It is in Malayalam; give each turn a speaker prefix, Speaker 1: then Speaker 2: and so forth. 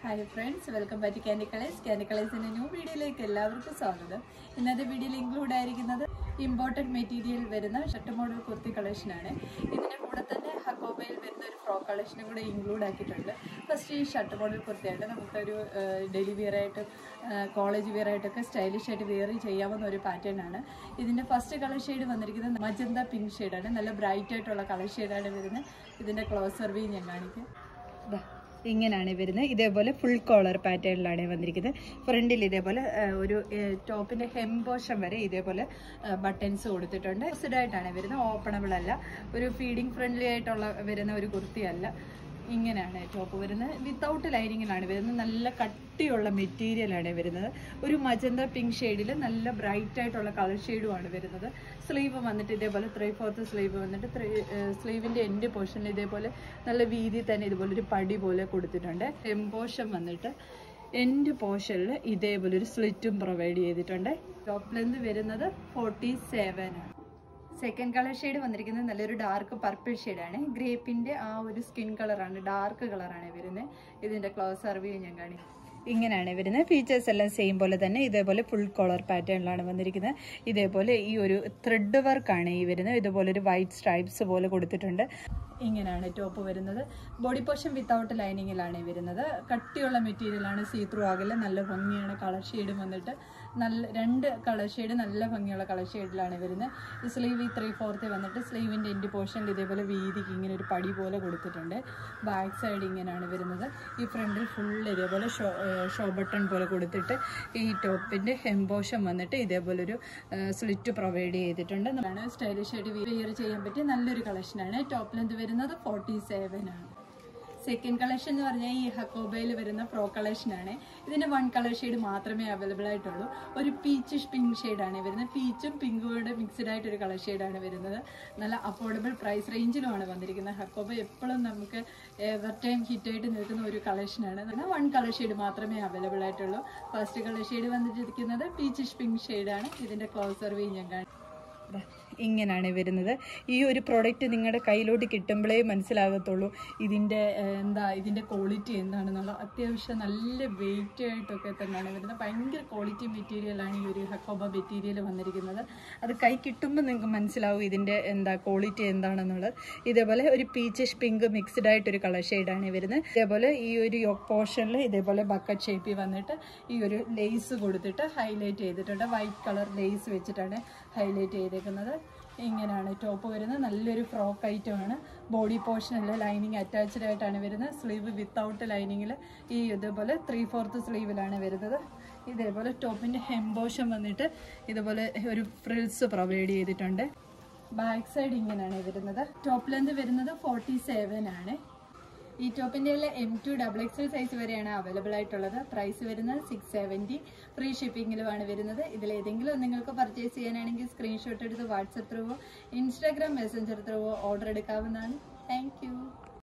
Speaker 1: hi friends welcome back to candy colours candy കളേഴ്സിന്റെ ന്യൂ വീഡിയോയിലേക്ക് എല്ലാവർക്കും സ്വാഗതം ഇന്നത്തെ വീഡിയോയിൽ ഇൻക്ലൂഡ് ആയിരിക്കുന്നത് ഇമ്പോർട്ടൻറ്റ് മെറ്റീരിയൽ വരുന്ന ഷർട്ട് മോഡൽ കുർത്തി കളക്ഷനാണ് ഇതിന്റെ കൂടെ തന്നെ ഹക്കോബയിൽ വരുന്ന ഒരു ഫ്രോക്ക് കളക്ഷനും കൂടെ ഇൻക്ലൂഡ് ആക്കിയിട്ടുണ്ട് ഫസ്റ്റ് ഈ ഷർട്ട് മോഡൽ കുർത്തിയായിട്ട് നമുക്കൊരു ഡെയിലി വെയർ ആയിട്ടും കോളേജ് വെയർ ആയിട്ടൊക്കെ സ്റ്റൈലിഷ് ആയിട്ട് വെയർ ചെയ്യാവുന്ന ഒരു പാറ്റേൺ ആണ് ഇതിന്റെ ഫസ്റ്റ് കളർ ഷെയ്ഡ് വന്നിരിക്കുന്നത് മജന്ത പിങ്ക് ഷെയ്ഡാണ് നല്ല ബ്രൈറ്റ് ആയിട്ടുള്ള കളർ ഷെയ്ഡാണ് വരുന്നത് ഇതിന്റെ ക്ലോസർ വ്യൂ ഞാൻ കാണിക്കാം ദാ ഇങ്ങനെയാണ് വരുന്നത് ഇതേപോലെ ഫുൾ കോളർ പാറ്റേണിലാണ് വന്നിരിക്കുന്നത് ഫ്രണ്ടിൽ ഇതേപോലെ ആ, ഒരു ടോപ്പിന്റെ ഹെംപോഷം വരെ ഇതേപോലെ ബട്ടൺസ് കൊടുത്തിട്ടുണ്ട് ഫിക്സ്ഡ് ആയിട്ടാണ് വരുന്നത് ഓപ്പണബിൾ അല്ല ഒരു ഫീഡിങ് ഫ്രണ്ട്ലി ആയിട്ടുള്ള വരുന്ന ഒരു കുർത്തിയല്ല ഇങ്ങനെയാണ് ടോപ്പ് വരുന്നത് വിത്തൗട്ട് ലൈനിങ്ങിലാണ് വരുന്നത് നല്ല കട്ടിയുള്ള മെറ്റീരിയലാണ് വരുന്നത് ഒരു മജന്ത പിങ്ക് ഷെയ്ഡിൽ നല്ല ബ്രൈറ്റ് ആയിട്ടുള്ള കളർ ഷെയ്ഡുമാണ് വരുന്നത് സ്ലീവ് വന്നിട്ട് ഇതേപോലെ ത്രീ ഫോർത്ത് സ്ലീവ് വന്നിട്ട് ത്രീ സ്ലീവിൻ്റെ എൻഡ് പോർഷനിൽ ഇതേപോലെ നല്ല വീതി തന്നെ ഇതുപോലെ ഒരു പടി പോലെ കൊടുത്തിട്ടുണ്ട് എംപോഷൻ വന്നിട്ട് എൻഡ് പോർഷനിൽ ഇതേപോലെ ഒരു സ്ലിറ്റും പ്രൊവൈഡ് ചെയ്തിട്ടുണ്ട് ടോപ്പ് ലെന്ത് വരുന്നത് ഫോർട്ടി സെവൻ ആണ് സെക്കൻഡ് കളർ ഷെയ്ഡ് വന്നിരിക്കുന്നത് നല്ലൊരു ഡാർക്ക് പർപ്പിൾ ഷെയ്ഡാണ് ഗ്രേപ്പിന്റെ ആ ഒരു സ്കിൻ കളറാണ് ഡാർക്ക് കളറാണ് വരുന്നത് ഇതിന്റെ ക്ലോസ് സർവ്യൂ ഞാൻ കാണിക്കും ഇങ്ങനെയാണ് വരുന്നത് ഫീച്ചേഴ്സ് എല്ലാം സെയിം പോലെ തന്നെ ഇതേപോലെ ഫുൾ കോളർ പാറ്റേണിലാണ് വന്നിരിക്കുന്നത് ഇതേപോലെ ഈ ഒരു ത്രെഡ് വർക്കാണ് ഈ വരുന്നത് ഇതുപോലെ ഒരു വൈറ്റ് സ്ട്രൈപ്സ് പോലെ കൊടുത്തിട്ടുണ്ട് ഇങ്ങനെയാണ് ടോപ്പ് വരുന്നത് ബോഡി പോർഷൻ വിത്തൗട്ട് ലൈനിങ്ങിലാണ് വരുന്നത് കട്ടിയുള്ള മെറ്റീരിയലാണ് സീ ത്രൂ ആകില്ല നല്ല ഭംഗിയാണ് കളർ ഷെയ്ഡും വന്നിട്ട് നല്ല രണ്ട് കളർ ഷെയ്ഡ് നല്ല ഭംഗിയുള്ള കളർ ഷെയ്ഡിലാണ് വരുന്നത് ഈ സ്ലീവ് ഈ ത്രീ ഫോർത്ത് വന്നിട്ട് സ്ലീവിൻ്റെ എൻഡ് പോർഷനിൽ ഇതേപോലെ വീതിക്ക് ഇങ്ങനെ ഒരു പടി പോലെ കൊടുത്തിട്ടുണ്ട് ബാക്ക് സൈഡ് ഇങ്ങനെയാണ് വരുന്നത് ഈ ഫ്രണ്ടിൽ ഫുൾ ഇതേപോലെ ഷോ ഷോ ബട്ടൺ പോലെ കൊടുത്തിട്ട് ഈ ടോപ്പിൻ്റെ ഹെംബോഷം വന്നിട്ട് ഇതേപോലെ ഒരു സ്ലിറ്റ് പ്രൊവൈഡ് ചെയ്തിട്ടുണ്ട് നമ്മളാണ് സ്റ്റൈലിഷ് ആയിട്ട് വെയർ ചെയ്യാൻ പറ്റിയ നല്ലൊരു കളക്ഷനാണ് ടോപ്പ് ലെന്ത് വരുന്നത് ഫോർട്ടി സെവൻ ആണ് സെക്കൻഡ് കളക്ഷൻ എന്ന് പറഞ്ഞാൽ ഈ ഹക്കോബയിൽ വരുന്ന ഫ്രോ കളക്ഷനാണ് ഇതിന് വൺ കളർ ഷെയ്ഡ് മാത്രമേ അവൈലബിൾ ആയിട്ടുള്ളൂ ഒരു പീച്ചിഷ് പിങ്ക് ഷെയ്ഡാണ് വരുന്നത് പീച്ചും പിങ്കും കൂടെ മിക്സ്ഡ് ആയിട്ട് ഒരു കളർ ഷെയ്ഡാണ് വരുന്നത് നല്ല അഫോർഡബിൾ പ്രൈസ് റേഞ്ചിലുമാണ് വന്നിരിക്കുന്നത് ഹക്കോബ എപ്പോഴും നമുക്ക് എവർ ടൈം ഹിറ്റായിട്ട് നിൽക്കുന്ന ഒരു കളക്ഷനാണ് എന്നാൽ വൺ കളർ ഷെയ്ഡ് മാത്രമേ അവൈലബിൾ ആയിട്ടുള്ളൂ ഫസ്റ്റ് കളർ ഷെയ്ഡ് വന്നിട്ടിരിക്കുന്നത് പീച്ചിഷ് പിങ്ക് ഷെയ്ഡാണ് ഇതിൻ്റെ ക്ലോസർ വ്യൂ ഞാൻ കാണാം ദാ ഇങ്ങനെയാണ് വരുന്നത് ഈ ഒരു പ്രോഡക്റ്റ് നിങ്ങളുടെ കയ്യിലോട്ട് കിട്ടുമ്പോഴേ മനസ്സിലാകത്തുള്ളൂ ഇതിൻ്റെ ഏഹ്, എന്താ ഇതിൻ്റെ ക്വാളിറ്റി എന്താണെന്നുള്ള അത്യാവശ്യം നല്ല വെയിറ്റ് ആയിട്ടൊക്കെ തന്നെയാണ് വരുന്നത് ഭയങ്കര ക്വാളിറ്റി മെറ്റീരിയലാണ് ഈ ഒരു ഹക്കോബ മെറ്റീരിയൽ വന്നിരിക്കുന്നത് അത് കൈ കിട്ടുമ്പോൾ നിങ്ങൾക്ക് മനസ്സിലാവും ഇതിൻ്റെ എന്താ ക്വാളിറ്റി എന്താണെന്നുള്ളത് ഇതേപോലെ ഒരു പീച്ചിഷ് പിങ്ക് മിക്സ്ഡ് ആയിട്ടൊരു കളർ ഷെയ്ഡാണ് വരുന്നത് ഇതേപോലെ ഈ ഒരു യോക്ക് പോർഷനിൽ ഇതേപോലെ ബക്കറ്റ് ഷേപ്പിൽ വന്നിട്ട് ഈ ഒരു ലേസ് കൊടുത്തിട്ട് ഹൈലൈറ്റ് ചെയ്തിട്ടുണ്ട് വൈറ്റ് കളർ ലേസ് വെച്ചിട്ടാണ് ഹൈലൈറ്റ് ചെയ്തേക്കുന്നത് ഇങ്ങനെയാണ് ടോപ്പ് വരുന്നത് നല്ലൊരു ഫ്രോക്ക് ഐറ്റമാണ് ബോഡി പോർഷനിൽ ലൈനിങ് അറ്റാച്ച്ഡ് ആയിട്ടാണ് വരുന്നത് സ്ലീവ് വിത്തൗട്ട് ലൈനിങ്ങിൽ ഈ ഇതേപോലെ ത്രീ ഫോർത്ത് സ്ലീവിലാണ് വരുന്നത് ഇതേപോലെ ടോപ്പിൻ്റെ ഹെംബോഷം വന്നിട്ട് ഇതുപോലെ ഒരു ഫ്രിൽസ് പ്രൊവൈഡ് ചെയ്തിട്ടുണ്ട് ബാക്ക് സൈഡ് ഇങ്ങനെയാണ് വരുന്നത് ടോപ്പ് ലെന്ത് വരുന്നത് ഫോർട്ടി സെവൻ ആണ് ഈ ടോപ്പിൻ്റെ M to double XL size വരെയാണ് അവൈലബിൾ ആയിട്ടുള്ളത് പ്രൈസ് വരുന്നത് സിക്സ് സെവൻറ്റി ഫ്രീ ഷിപ്പിങ്ങിലുമാണ് വരുന്നത് ഇതിൽ ഏതെങ്കിലും നിങ്ങൾക്ക് പർച്ചേസ് ചെയ്യാനാണെങ്കിൽ സ്ക്രീൻഷോട്ട് എടുത്ത് വാട്സപ്പ് ത്രൂവോ ഇൻസ്റ്റാഗ്രാം മെസ്സഞ്ചർ ത്രൂവോ ഓർഡർ എടുക്കാവുന്നതാണ് താങ്ക്